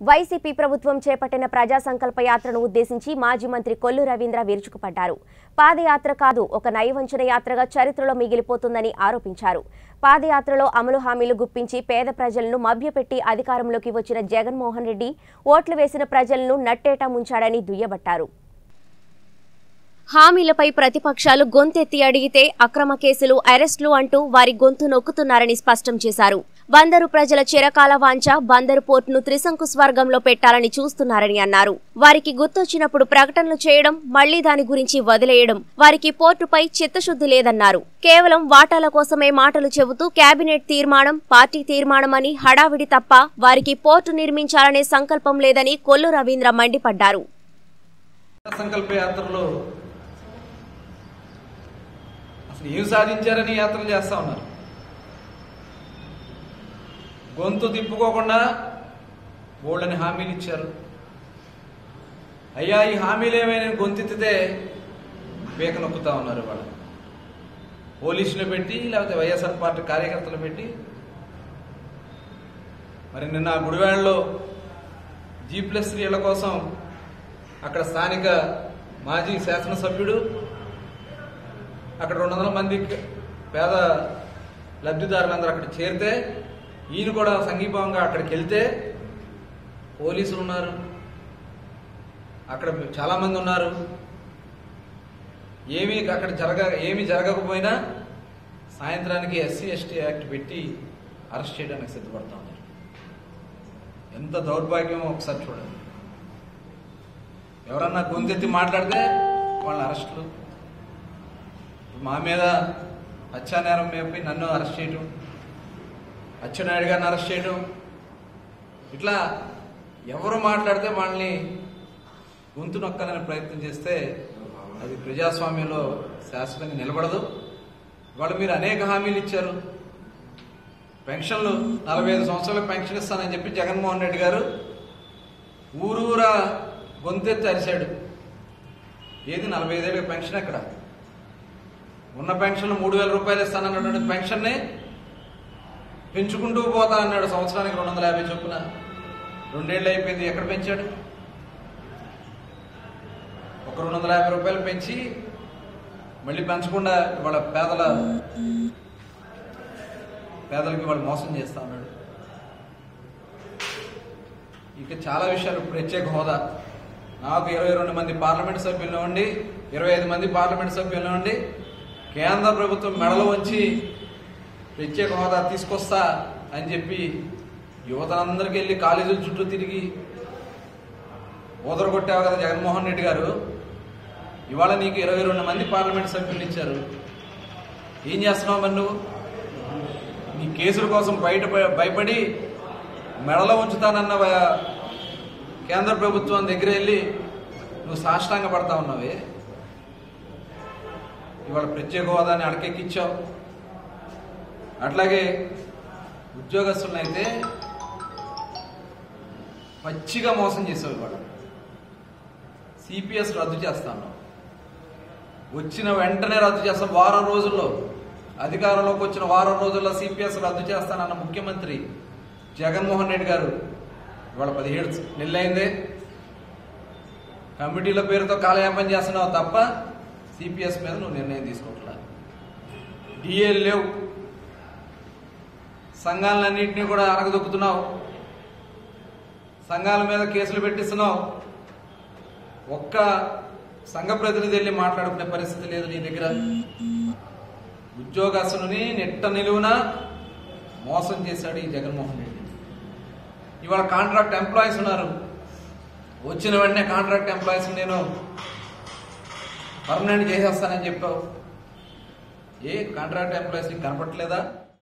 YCP ప్రభుత్వం చేపట్టిన ప్రజా సంకల్ప యాత్రను ఉద్దేశించి మాజీ మంత్రి కొల్లు రవీంద్ర విరుచుకుపడ్డారు పాదయాత్ర కాదు ఒక నయవంచన యాత్రగా చరిత్రలో మిగిలిపోతుందని ఆరోపించారు పాదయాత్రలో అమలు హామీలు గుప్పించి పేద ప్రజలను మభ్యపెట్టి అధికారంలోకి వచ్చిన జగన్మోహన్ రెడ్డి ఓట్లు వేసిన ప్రజలను నట్టేటా ముంచాడని దుయ్యబట్టారు హామీలపై ప్రతిపక్షాలు గొంతెత్తి అడిగితే అక్రమ కేసులు అరెస్టులు అంటూ వారి గొంతు నొక్కుతున్నారని స్పష్టం చేశారు బందరు ప్రజల చిరకాల వాంఛ బందరు పోర్టును త్రిశంకు స్వర్గంలో పెట్టాలని చూస్తున్నారని అన్నారు వారికి గుర్తొచ్చినప్పుడు ప్రకటనలు చేయడం మళ్లీ దాని గురించి వదిలేయడం వారికి పోర్టుపై చిత్తశుద్ధి లేదన్నారు కేవలం వాటాల కోసమే మాటలు చెబుతూ కేబినెట్ తీర్మానం పార్టీ తీర్మానం అని హడావిడి తప్ప వారికి పోర్టు నిర్మించాలనే సంకల్పం లేదని కొల్లు రవీంద్ర మండిపడ్డారు సంకల్ప యాత్రలో అసలు ఏం సాధించారని యాత్రలు చేస్తా ఉన్నారు గొంతు తిప్పుకోకుండా బోల్డని హామీలు ఇచ్చారు అయ్యా ఈ హామీలు ఏమైనా గొంతెత్తితే పీక నొక్కుతా ఉన్నారు వాళ్ళు పోలీసులు పెట్టి లేకపోతే వైఎస్ఆర్ పార్టీ కార్యకర్తలు పెట్టి మరి నిన్న గుడివాడలో జీ ప్లస్ త్రీల కోసం అక్కడ స్థానిక మాజీ శాసనసభ్యుడు అక్కడ రెండు వందల మంది పేద లబ్ధిదారులందరూ అక్కడ చేరితే ఈయన కూడా సంఘీభావంగా అక్కడికి వెళ్తే పోలీసులు ఉన్నారు అక్కడ చాలా మంది ఉన్నారు ఏమీ అక్కడ జరగ ఏమీ జరగకపోయినా సాయంత్రానికి ఎస్సీ ఎస్టీ యాక్ట్ పెట్టి అరెస్ట్ చేయడానికి సిద్ధపడతా ఉన్నారు ఎంత దౌర్భాగ్యమో ఒకసారి చూడండి ఎవరన్నా గొంతెత్తి మాట్లాడితే వాళ్ళ అరెస్టులు మా మీద హత్యానేరం మేపి నన్ను అరెస్ట్ చేయడం అచ్చెన్నాయుడు గారిని అరెస్ట్ చేయడం ఇట్లా ఎవరు మాట్లాడితే వాళ్ళని గొంతు నొక్కాలని ప్రయత్నం చేస్తే అది ప్రజాస్వామ్యంలో శాశ్వతంగా నిలబడదు వాళ్ళు మీరు అనేక హామీలు ఇచ్చారు పెన్షన్లు నలభై ఐదు సంవత్సరాలకు పెన్షన్ ఇస్తానని చెప్పి జగన్మోహన్ రెడ్డి గారు ఊరూరా గొంతెత్తి అరిశాడు ఏది నలభై ఐదేళ్ళకి పెన్షన్ ఎక్కడ ఉన్న పెన్షన్ మూడు వేల రూపాయలు ఇస్తానన్నటువంటి పెన్షన్ని పెంచుకుంటూ పోతా అన్నాడు సంవత్సరానికి రెండు వందల యాభై చొప్పున రెండేళ్ళు అయిపోయింది ఎక్కడ పెంచాడు ఒక రెండు వందల యాభై రూపాయలు పెంచి మళ్ళీ పెంచకుండా వాళ్ళ పేదల పేదలకి వాళ్ళు మోసం చేస్తా ఉన్నాడు ఇక చాలా విషయాలు ప్రత్యేక హోదా నాకు ఇరవై రెండు మంది పార్లమెంట్ సభ్యులు ఉండి ఇరవై ఐదు మంది పార్లమెంట్ సభ్యులు ఉండి కేంద్ర ప్రభుత్వం మెడలు వంచి ప్రత్యేక హోదా తీసుకొస్తా అని చెప్పి యువతలందరికీ వెళ్ళి కాలేజీల చుట్టూ తిరిగి ఊదరగొట్టావు కదా జగన్మోహన్ రెడ్డి గారు ఇవాళ నీకు ఇరవై రెండు మంది పార్లమెంట్ సభ్యులు ఇచ్చారు ఏం చేస్తున్నావు మరి నువ్వు నీ కేసుల కోసం బయట భయపడి మెడలో ఉంచుతానన్న వ- కేంద్ర ప్రభుత్వం దగ్గర వెళ్ళి నువ్వు సాష్టాంగ పడతా ఉన్నావే ఇవాళ ప్రత్యేక హోదాని అడకెక్కిచ్చావు అట్లాగే ఉద్యోగస్తులనైతే పచ్చిగా మోసం చేసావు ఇవాళ సిపిఎస్ రద్దు చేస్తాను వచ్చిన వెంటనే రద్దు చేస్తాం వారం రోజుల్లో అధికారంలోకి వచ్చిన వారం రోజుల్లో సిపిఎస్ రద్దు చేస్తానన్న ముఖ్యమంత్రి జగన్మోహన్ రెడ్డి గారు ఇవాళ పదిహేడు నెలలైందే కమిటీల పేరుతో కాలయాపన చేస్తున్నావు తప్ప సిపిఎస్ మీద నువ్వు నిర్ణయం తీసుకోవట్లా డిఏలు లేవు సంఘాలన్నింటినీ కూడా అరగదొక్కుతున్నావు సంఘాల మీద కేసులు పెట్టిస్తున్నావు ఒక్క సంఘ ప్రతినిధి వెళ్ళి మాట్లాడుకునే పరిస్థితి లేదు నీ దగ్గర ఉద్యోగస్తుని నెట్ట నిలువున మోసం చేశాడు ఈ జగన్మోహన్ రెడ్డి ఇవాళ కాంట్రాక్ట్ ఎంప్లాయీస్ ఉన్నారు వచ్చిన వెంటనే కాంట్రాక్ట్ ఎంప్లాయీస్ నేను పర్మనెంట్ చేసేస్తానని చెప్పావు ఏ కాంట్రాక్ట్ ఎంప్లాయీస్ నీకు కనపట్లేదా